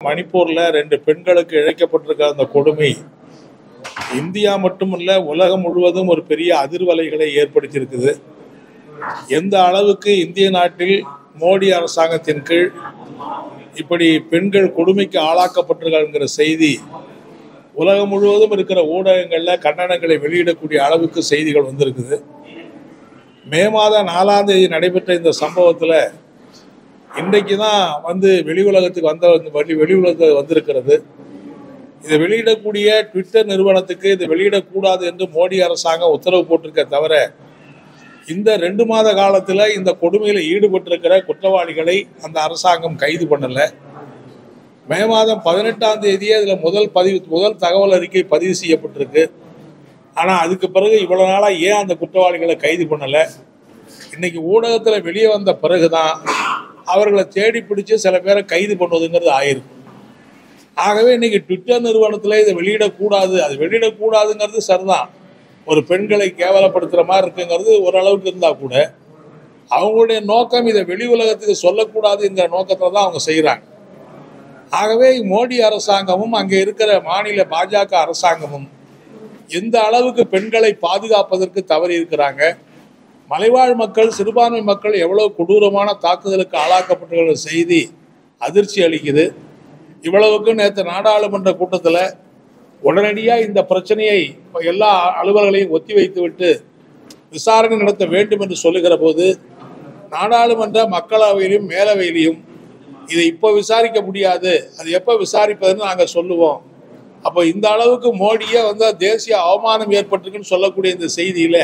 மணிப்பூர்ல ரெண்டு பெண்களுக்கு இழைக்கப்பட்டிருக்க அந்த கொடுமை இந்தியா மட்டுமல்ல உலகம் முழுவதும் ஒரு பெரிய அதிர்வலைகளை ஏற்படுத்தியிருக்குது எந்த அளவுக்கு இந்திய நாட்டில் மோடி அரசாங்கத்தின் கீழ் இப்படி பெண்கள் கொடுமைக்கு ஆளாக்கப்பட்டிருக்காங்கிற செய்தி உலகம் முழுவதும் இருக்கிற ஊடகங்கள்ல கண்டனங்களை வெளியிடக்கூடிய அளவுக்கு செய்திகள் வந்திருக்குது மே மாதம் நாலாம் தேதி நடைபெற்ற இந்த சம்பவத்தில் இன்றைக்கு தான் வந்து வெளி உலகத்துக்கு வந்த வெளி வெளி உலகத்துக்கு வந்திருக்கிறது இதை வெளியிடக்கூடிய ட்விட்டர் நிறுவனத்துக்கு இதை வெளியிடக்கூடாது என்று மோடி அரசாங்கம் உத்தரவு போட்டிருக்க தவிர இந்த ரெண்டு மாத காலத்தில் இந்த கொடுமையில் ஈடுபட்டிருக்கிற குற்றவாளிகளை அந்த அரசாங்கம் கைது பண்ணலை மே மாதம் பதினெட்டாம் தேதியே அதில் முதல் பதிவு முதல் தகவல் அறிக்கை பதிவு செய்யப்பட்டிருக்கு ஆனால் அதுக்கு பிறகு இவ்வளோ நாளாக ஏன் அந்த குற்றவாளிகளை கைது பண்ணலை இன்னைக்கு ஊடகத்தில் வெளியே வந்த பிறகுதான் அவர்களை தேடி பிடிச்சு சில பேரை கைது பண்ணுவதுங்கிறது ஆயிருக்கு ஆகவே இன்னைக்கு ட்விட்டர் நிறுவனத்தில் இதை வெளியிடக்கூடாது அது வெளியிடக்கூடாதுங்கிறது சரிதான் ஒரு பெண்களை கேவலப்படுத்துகிற மாதிரி இருக்குங்கிறது ஓரளவுக்கு இருந்தால் கூட அவங்களுடைய நோக்கம் இதை வெளி உலகத்துக்கு சொல்லக்கூடாதுங்கிற நோக்கத்தில் தான் அவங்க செய்கிறாங்க ஆகவே மோடி அரசாங்கமும் அங்கே இருக்கிற மாநில பாஜக அரசாங்கமும் எந்த அளவுக்கு பெண்களை பாதுகாப்பதற்கு தவறி இருக்கிறாங்க மலைவாழ் மக்கள் சிறுபான்மை மக்கள் எவ்வளவு கொடூரமான தாக்குதலுக்கு ஆளாக்கப்பட்டுள்ள செய்தி அதிர்ச்சி அளிக்குது இவ்வளவுக்கு நேற்று நாடாளுமன்ற கூட்டத்தில் உடனடியாக இந்த பிரச்சனையை எல்லா அலுவலர்களையும் ஒத்தி வைத்து விட்டு விசாரணை நடத்த வேண்டும் என்று சொல்லுகிற போது நாடாளுமன்ற மக்களவையிலும் மேலவையிலையும் இதை இப்போ விசாரிக்க முடியாது அது எப்போ விசாரிப்பதுன்னு நாங்கள் சொல்லுவோம் அப்போ இந்த அளவுக்கு மோடியே வந்து தேசிய அவமானம் ஏற்பட்டிருக்குன்னு சொல்லக்கூடிய இந்த செய்தியில்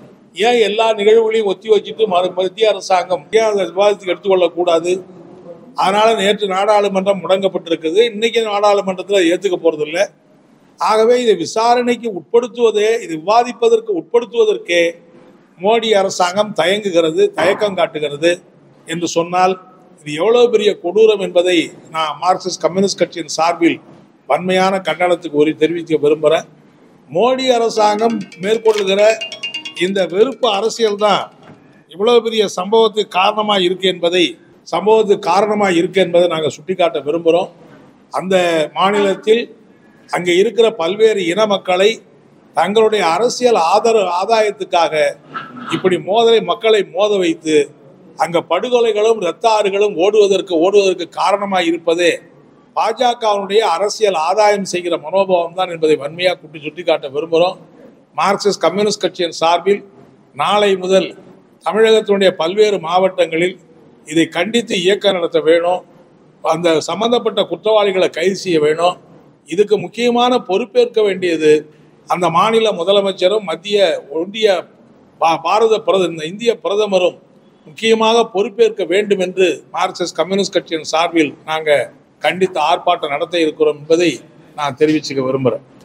ஏன் எல்லா நிகழ்வுகளையும் ஒத்தி வச்சுட்டு மறு- மத்திய அரசாங்கம் ஏன் அதை விவாதத்துக்கு எடுத்துக்கொள்ளக்கூடாது அதனால நேற்று நாடாளுமன்றம் முடங்கப்பட்டிருக்குது இன்னைக்கு நாடாளுமன்றத்தில் ஏற்றுக்க போறதில்லை ஆகவே இதை விசாரணைக்கு உட்படுத்துவதே இது விவாதிப்பதற்கு உட்படுத்துவதற்கே மோடி அரசாங்கம் தயங்குகிறது தயக்கம் காட்டுகிறது என்று சொன்னால் இது எவ்வளவு பெரிய கொடூரம் என்பதை நான் மார்க்சிஸ்ட் கம்யூனிஸ்ட் கட்சியின் சார்பில் வன்மையான கண்டனத்துக்கு ஒரு தெரிவிக்க விரும்புகிறேன் மோடி அரசாங்கம் மேற்கொள்ளுகிற இந்த வெறுப்பு அரசியல் தான் இவ்வளவு பெரிய சம்பவத்துக்கு காரணமாக இருக்கு என்பதை சம்பவத்துக்கு காரணமாக இருக்கு என்பதை நாங்கள் சுட்டிக்காட்ட விரும்புகிறோம் அந்த மாநிலத்தில் அங்கே இருக்கிற பல்வேறு இன மக்களை தங்களுடைய அரசியல் ஆதரவு ஆதாயத்துக்காக இப்படி மோதலை மக்களை மோத வைத்து அங்க படுகொலைகளும் இரத்த ஆறுகளும் ஓடுவதற்கு ஓடுவதற்கு காரணமாக இருப்பதே பாஜகவினுடைய அரசியல் ஆதாயம் செய்கிற மனோபாவம் தான் என்பதை வன்மையாக குட்டி சுட்டிக்காட்ட விரும்புகிறோம் மார்க்சிஸ்ட் கம்யூனிஸ்ட் கட்சியின் சார்பில் நாளை முதல் தமிழகத்தினுடைய பல்வேறு மாவட்டங்களில் இதை கண்டித்து இயக்கம் நடத்த வேணும் அந்த சம்பந்தப்பட்ட குற்றவாளிகளை கைது செய்ய வேணும் இதுக்கு முக்கியமான பொறுப்பேற்க வேண்டியது அந்த மாநில முதலமைச்சரும் மத்திய ஒன்றிய பா- பாரத பிரத இந்திய பிரதமரும் முக்கியமாக பொறுப்பேற்க வேண்டும் என்று மார்க்சிஸ்ட் கம்யூனிஸ்ட் கட்சியின் சார்பில் நாங்கள் கண்டித்து ஆர்ப்பாட்டம் நடத்த இருக்கிறோம் என்பதை நான் தெரிவிச்சுக்க விரும்புகிறேன்